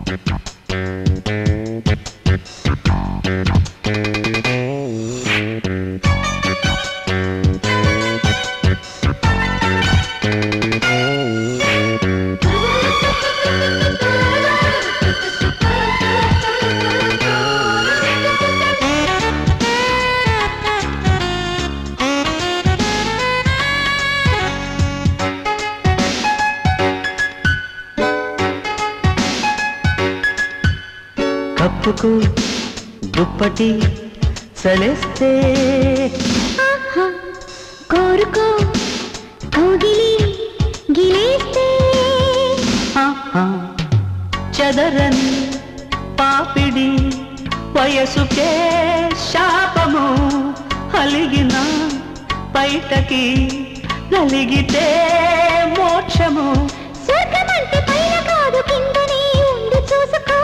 కప్పుకు దుప్పటి చలేస్తే ఆహా, కోరుకో కౌగిలి గిలేస్తే ఆహా, చెదరని పాపిడి వయసుకే శాపము అలిగిన బయటకి నలిగితే మోక్షము స్వర్గమంటే పైన కాదు కిందనే ఉండి చూసుకో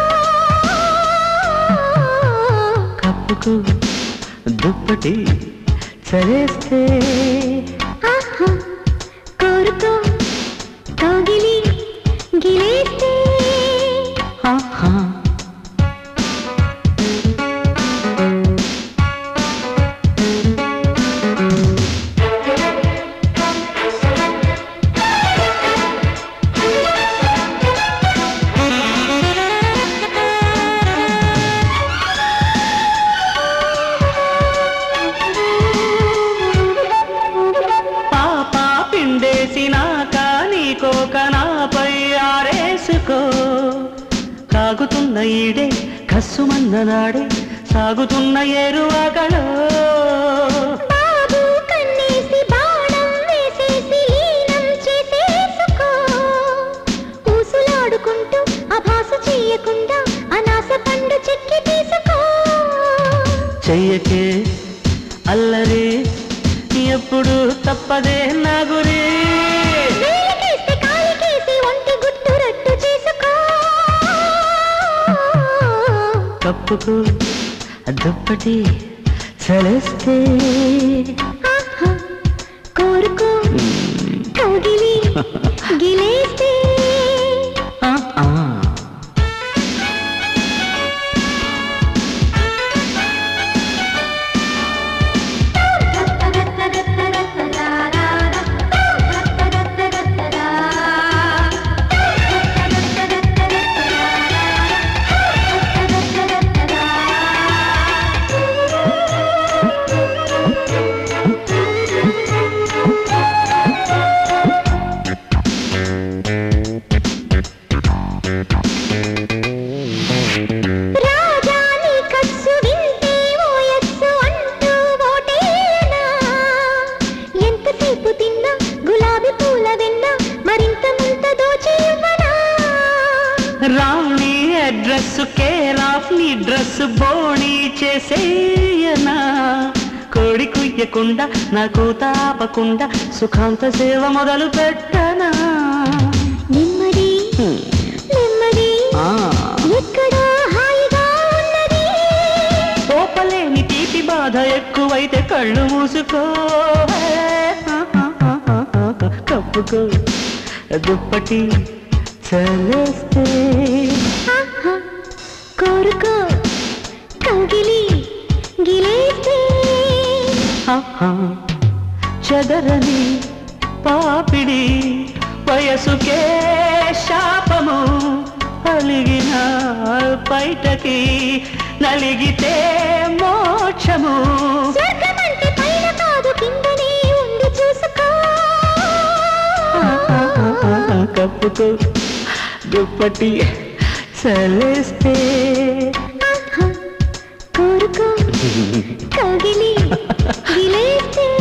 కప్పుకు దుప్పటి చలేస్తే ఆహా, కోరుకో కౌగిలి గిలేస్తే ఆహా పాప పిండేసినాక నీకోక నాపై ఆరేసుకో కాగుతున్న ఈడే కస్సుమన్న నాడే సాగుతున్న ఎరువగలో బాబు కన్నేసి బాణం వేసేసి లీనం చేసేసుకో ఊసులాడుకుంటూ అభాస చెయ్యకుండా అనాస పండు చెక్కి తీసుకో చెయ్యకే అల్లరి ఎప్పుడు తప్పదే నా గురి వేలికేస్తే కాలికేసి ఒంటి గుట్టు రట్టు చేసుకో కప్పుకు దుప్పటి చలేస్తే ఆహా, కోరుకో కౌగిలి గిలేస్తే ఆ, ఆ. రాజా నీ కస్సు వింటే ఓయస్సు అంటూ ఓటేనా ఎంతసేపు తిన్నా గులాబీ పూల వెన్న మరింత ముంత దోచి ఇవ్వనా రాణి అడ్రస్ కేర్ ఆఫ్ నీ డ్రెస్ బోణి చేసేయనా కోడి కుయ్యకుండా నాకు తాపకుండా సుఖాంత సేవ మొదలు పెట్టనా నెమ్మది నెమ్మది ఆ, ఎక్కడా హాయిగా ఉన్నది ఓపలేని తీపి బాధ ఎక్కువైతే కళ్ళు మూసుకో కప్పుకో దుప్పటి చలేస్తే ఆహా, కోరుకో కౌగిలి గిలేస్తే ఆహా, చెదరని పాపిడి వయసుకే శాపము అలిగిన బయటకి నలిగితే మోక్షము స్వర్గమంటే పైన కాదు కిందనే ఉండి చూసుకో కప్పుకు దుప్పటి చలేస్తే ఆహా, కోరుకో కౌగిలి గిలేస్తే